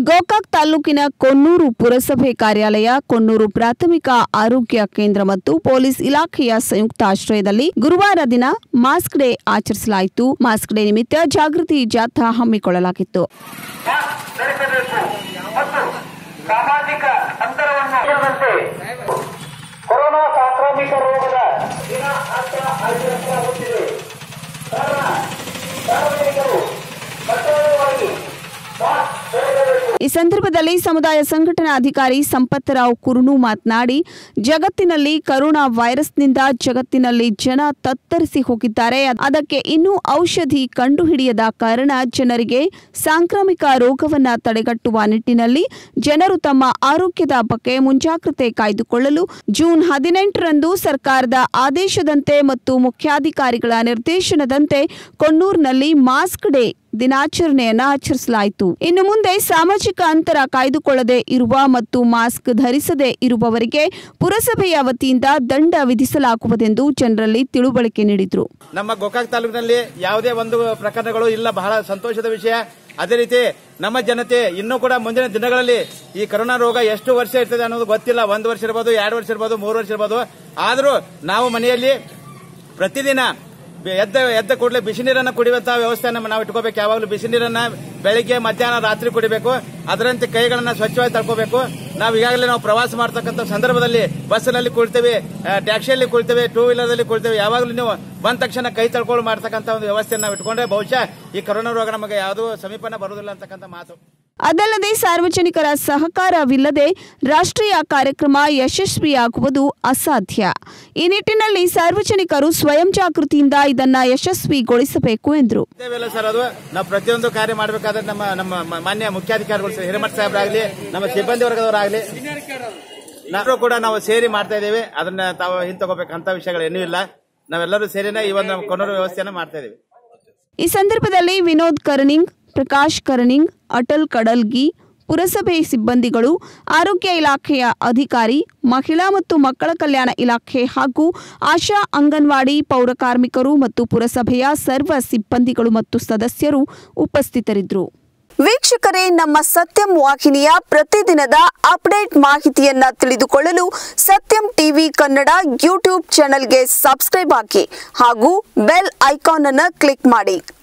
ಗೋಕಾಕ್ ತಾಲೂಕಿನ ಕೊನ್ನೂರು ಪುರಸಭೆ ಕಾರ್ಯಾಲಯ ಕೊನ್ನೂರು ಪ್ರಾಥಮಿಕ ಆರೋಗ್ಯ ಕೇಂದ್ರ ಮತ್ತು ಪೊಲೀಸ್ ಇಲಾಖೆಯ ಸಂಯುಕ್ತ ಆಶ್ರಯದಲ್ಲಿ ಗುರುವಾರ ದಿನ ಮಾಸ್ಕ್ ಡೇ ಆಚರಿಸಲಾಯಿತು ಮಾಸ್ಕ್ ಡೇ ನಿಮಿತ್ತ ಜಾಗೃತಿ ಜಾಥಾ ಹಮ್ಮಿಕೊಳ್ಳಲಾಗಿತ್ತು ಮಾಸ್ಕ್ ಧರಿಸಬೇಕು ಮತ್ತು ಸಾಮಾಜಿಕ ಅಂತರವನ್ನು ಇರದಂತೆ ಕೊರೋನಾ ಸಾಂಕ್ರಾಮಿಕ ರೋಗದ ದಿನ ಹತ್ರ ಆಚರಿಸಲಾಗುತ್ತಿದೆ ಕಾರಣ ಸಾರ್ವಜನಿಕರು ಕಡ್ಡಾಯವಾಗಿ ಮಾಸ್ಕ್ ಧರಿಸಬೇಕು ಈ ಸಂದರ್ಭದಲ್ಲಿ ಸಮುದಾಯ ಸಂಘಟನಾ ಅಧಿಕಾರಿ ಸಂಪತ್ತರಾವ್ ಕುರುನು ಮಾತನಾಡಿ ಜಗತ್ತಿನಲ್ಲಿ ಕರೋನಾ ವೈರಸ್ನಿಂದ ಜಗತ್ತಿನಲ್ಲಿ ಜನ ತತ್ತರಿಸಿ ಹೋಗಿದ್ದಾರೆ ಅದಕ್ಕೆ ಇನ್ನೂ ಔಷಧಿ ಕಂಡುಹಿಡಿಯದ ಕಾರಣ ಜನರಿಗೆ ಸಾಂಕ್ರಾಮಿಕ ರೋಗವನ್ನ ತಡೆಗಟ್ಟುವ ನಿಟ್ಟಿನಲ್ಲಿ ಜನರು ತಮ್ಮ ಆರೋಗ್ಯದ ಬಗ್ಗೆ ಮುಂಜಾಗ್ರತೆ ಕಾಯ್ದುಕೊಳ್ಳಲು ಜೂನ್ ಹದಿನೆಂಟರಂದು ಸರ್ಕಾರದ ಆದೇಶದಂತೆ ಮತ್ತು ಮುಖ್ಯಾಧಿಕಾರಿಗಳ ನಿರ್ದೇಶನದಂತೆ ಕೊಣ್ಣೂರಿನಲ್ಲಿ ಮಾಸ್ಕ್ ಡೇ ದಿನಾಚರಣೆಯನ್ನ ಆಚರಿಸಲಾಯಿತು ಇನ್ನು ಮುಂದೆ ಸಾಮಾಜಿಕ ಅಂತರ ಕಾಯ್ದುಕೊಳ್ಳದೆ ಇರುವ ಮತ್ತು ಮಾಸ್ಕ್ ಧರಿಸದೇ ಇರುವವರಿಗೆ ಪುರಸಭೆಯ ವತಿಯಿಂದ ದಂಡ ವಿಧಿಸಲಾಗುವುದೆಂದು ಜನರಲ್ಲಿ ತಿಳುವಳಿಕೆ ನೀಡಿದರು ನಮ್ಮ ಗೋಕಾಕ್ ತಾಲೂಕಿನಲ್ಲಿ ಯಾವುದೇ ಒಂದು ಪ್ರಕರಣಗಳು ಇಲ್ಲ ಬಹಳ ಸಂತೋಷದ ವಿಷಯ ಅದೇ ರೀತಿ ನಮ್ಮ ಜನತೆ ಇನ್ನೂ ಕೂಡ ಮುಂದಿನ ದಿನಗಳಲ್ಲಿ ಈ ಕರೋನಾ ರೋಗ ಎಷ್ಟು ವರ್ಷ ಇರ್ತದೆ ಅನ್ನೋದು ಗೊತ್ತಿಲ್ಲ ಒಂದು ವರ್ಷ ಇರ್ಬೋದು ಎರಡು ವರ್ಷ ಇರ್ಬೋದು ಮೂರು ವರ್ಷ ಇರ್ಬೋದು ಆದರೂ ನಾವು ಮನೆಯಲ್ಲಿ ಪ್ರತಿದಿನ ಬೆ- ಎದ್ದ ಎದ್ದ ಕೂಡಲೇ ಬಿಸಿ ನೀರನ್ನು ಕುಡಿಯುವಂತಹ ವ್ಯವಸ್ಥೆಯನ್ನು ನಾವು ಇಟ್ಕೋಬೇಕು ಯಾವಾಗಲೂ ಬಿಸಿ ನೀರನ್ನ ಬೆಳಿಗ್ಗೆ ಮಧ್ಯಾಹ್ನ ರಾತ್ರಿ ಕುಡಿಬೇಕು ಅದರಂತೆ ಕೈಗಳನ್ನ ಸ್ವಚ್ಛವಾಗಿ ತಳ್ಕೋಬೇಕು ನಾವು ಈಗಾಗಲೇ ನಾವು ಪ್ರವಾಸ ಮಾಡ್ತಕ್ಕಂಥ ಸಂದರ್ಭದಲ್ಲಿ ಬಸ್ನಲ್ಲಿ ಕುಳಿತೇವೆ ಆ, ಟ್ಯಾಕ್ಸಿಯಲ್ಲಿ ಕುಳಿತೇವೆ ಟೂ ವೀಲರ್ದಲ್ಲಿ ಕುಳಿತೇವೆ ಯಾವಾಗಲೂ ನೀವು ಬಂದ ತಕ್ಷಣ ಕೈ ತಳ್ಕೊಂಡು ಮಾಡ್ತಕ್ಕಂಥ ಒಂದು ವ್ಯವಸ್ಥೆಯನ್ನು ನಾವು ಇಟ್ಕೊಂಡ್ರೆ ಬಹುಶಃ ಈ ಕರೋನಾ ರೋಗ ನಮಗೆ ಯಾವುದೂ ಸಮೀಪನ ಬರುವುದಿಲ್ಲ ಅಂತಕ್ಕಂಥ ಮಾತು ಅದಲ್ಲದೆ ಸಾರ್ವಜನಿಕರ ಸಹಕಾರವಿಲ್ಲದೆ ರಾಷ್ಟ್ರೀಯ ಕಾರ್ಯಕ್ರಮ ಯಶಸ್ವಿಯಾಗುವುದು ಅಸಾಧ್ಯ ಈ ನಿಟ್ಟಿನಲ್ಲಿ ಸಾರ್ವಜನಿಕರು ಸ್ವಯಂ ಜಾಗೃತಿಯಿಂದ ಇದನ್ನ ಯಶಸ್ವಿಗೊಳಿಸಬೇಕು ಎಂದರು ಸಾಧ್ಯವಿಲ್ಲ ಸರ್ ಅದು ನಾವು ಪ್ರತಿಯೊಂದು ಕಾರ್ಯ ಮಾಡಬೇಕಾದ್ರೆ ನಮ್ಮ ನಮ್ಮ ಮ- ಮಾನ್ಯ ಮುಖ್ಯಾಧಿಕಾರಿಗಳು ಸರ್, ಹಿರೇಮಠ ಸಾಹೇಬರಾಗಲಿ ನಮ್ಮ ಸಿಬ್ಬಂದಿ ವರ್ಗದವರಾಗಲಿ ನಾವು ಕೂಡ ನಾವು ಸೇರಿ ಮಾಡ್ತಾ ಇದ್ದೇವೆ ಅದನ್ನ ತಾವು ಹಿಂತಗೋಬೇಕಂತ ವಿಷಯಗಳು ಏನೂ ಇಲ್ಲ ನಾವೆಲ್ಲರೂ ಸೇರಿನ ಈ ಒಂದು ನಮ್ಮ ಕೊನೂರು ವ್ಯವಸ್ಥೆಯನ್ನ ಮಾಡ್ತಾ ಇದ್ದೇವೆ ಈ ಸಂದರ್ಭದಲ್ಲಿ ವಿನೋದ್ ಕರ್ನಿಂಗ್ ಪ್ರಕಾಶ್ ಕರ್ನಿಂಗ್ ಅಟಲ್ ಕಡಲ್ಗಿ ಪುರಸಭೆ ಸಿಬ್ಬಂದಿಗಳು ಆರೋಗ್ಯ ಇಲಾಖೆಯ ಅಧಿಕಾರಿ ಮಹಿಳಾ ಮತ್ತು ಮಕ್ಕಳ ಕಲ್ಯಾಣ ಇಲಾಖೆ ಹಾಗೂ ಆಶಾ ಅಂಗನವಾಡಿ ಪೌರ ಕಾರ್ಮಿಕರು ಮತ್ತು ಪುರಸಭೆಯ ಸರ್ವ ಸಿಬ್ಬಂದಿಗಳು ಮತ್ತು ಸದಸ್ಯರು ಉಪಸ್ಥಿತರಿದ್ದರು ವೀಕ್ಷಕರೇ ನಮ್ಮ ಸತ್ಯಂ ವಾಹಿನಿಯ ಪ್ರತಿದಿನದ ಅಪ್ಡೇಟ್ ಮಾಹಿತಿಯನ್ನ ತಿಳಿದುಕೊಳ್ಳಲು ಸತ್ಯಂ ಟಿವಿ ಕನ್ನಡ ಯೂಟ್ಯೂಬ್ ಚಾನೆಲ್ಗೆ ಸಬ್ಸ್ಕ್ರೈಬ್ ಆಗಿ ಹಾಗೂ ಬೆಲ್ ಐಕಾನ್ ಅನ್ನು ಕ್ಲಿಕ್ ಮಾಡಿ